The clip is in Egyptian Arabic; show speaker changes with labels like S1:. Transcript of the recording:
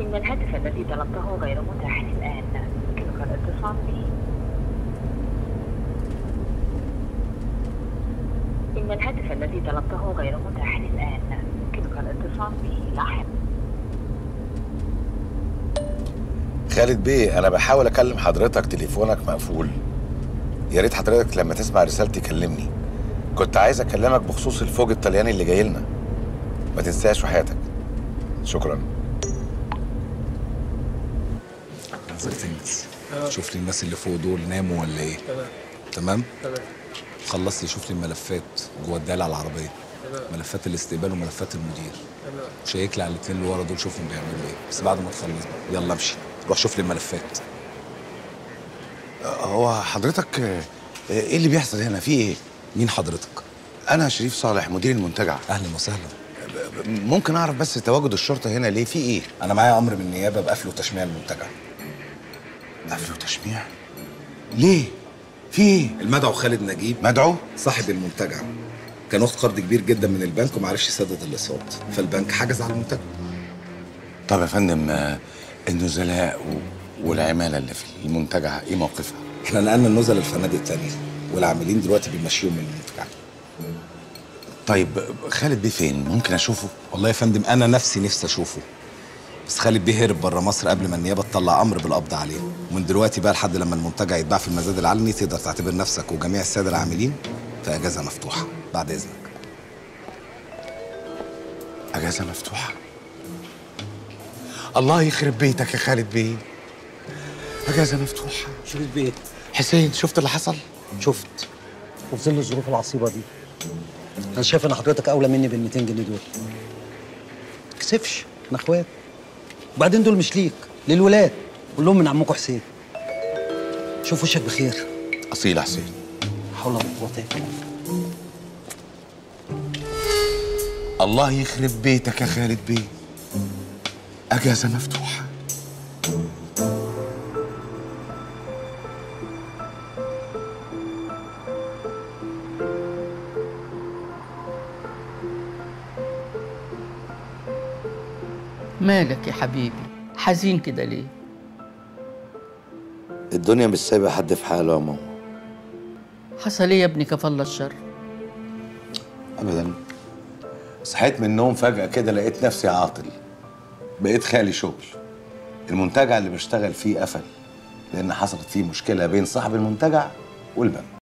S1: إن الهاتف الذي طلبته غير متاح الآن يمكنك الاتصال به إن الهاتف الذي طلبته غير متاح الآن يمكنك الاتصال به لاحقا
S2: خالد بيه انا بحاول اكلم حضرتك تليفونك مقفول يا ريت حضرتك لما تسمع رسالتي كلمني كنت عايز اكلمك بخصوص الفوج الطلياني اللي جاي لنا ما تنساش وحياتك شكرا
S3: عايزك تنجز شوف لي الناس اللي فوق دول ناموا ولا ايه تمام
S4: تمام
S3: خلص لي شوف لي الملفات جوه الداله على العربيه
S4: تمام
S3: ملفات الاستقبال وملفات المدير
S4: تمام
S3: شيك لي على الاثنين اللي ورا دول شوفهم بيعملوا ايه بس بعد ما تخلص بقى. يلا امشي روح شوف لي الملفات
S2: هو حضرتك آه، ايه اللي بيحصل هنا في ايه
S3: مين حضرتك
S2: انا شريف صالح مدير المنتجع
S3: اهلا وسهلا
S2: ممكن اعرف بس تواجد الشرطه هنا ليه في ايه
S3: انا معايا امر من النيابه بقفل وتشميع المنتجع
S2: قفل وتشميع ليه في ايه
S3: المدعو خالد نجيب
S2: مدعو
S3: صاحب المنتجع كان واخد قرض كبير جدا من البنك وما عرفش يسدد الاقساط فالبنك حجز على المنتجع
S2: طب يا فندم آه، النزلاء و- والعماله اللي في المنتجع ايه موقفها
S3: احنا نقلنا النزل الفنادق التانية والعاملين دلوقتي بيمشيهم من المنتجع
S2: طيب خالد بيه فين ممكن اشوفه
S3: والله يا فندم انا نفسي نفسي اشوفه بس خالد بيه هرب بره مصر قبل ما النيابه تطلع امر بالقبض عليه ومن دلوقتي بقى لحد لما المنتجع يتباع في المزاد العلني تقدر تعتبر نفسك وجميع الساده العاملين في اجازه مفتوحه بعد اذنك
S2: اجازه مفتوحه الله يخرب بيتك يا خالد بيه اجازه مفتوحه
S5: شريف بيه
S2: حسين شفت اللي حصل
S5: شفت وفي ظل الظروف العصيبه دي انا شايف ان حضرتك اولى مني بال 200 جنيه دول كسفش احنا اخوات وبعدين دول مش ليك للولاد قول لهم من عمكم حسين شوف وشك بخير
S2: اصيل يا حسين
S5: حول ولا قوه الا بالله
S2: الله يخرب بيتك يا خالد بيه اجازه مفتوحه
S6: مالك يا حبيبي حزين كده ليه
S7: الدنيا مش سايبه حد في حاله يا ماما
S6: حصل ايه يا ابني كفل الشر
S2: ابدا صحيت من النوم فجاه كده لقيت نفسي عاطل بقيت خالي شغل المنتجع اللي بشتغل فيه قفل لان حصلت فيه مشكله بين صاحب المنتجع والبنك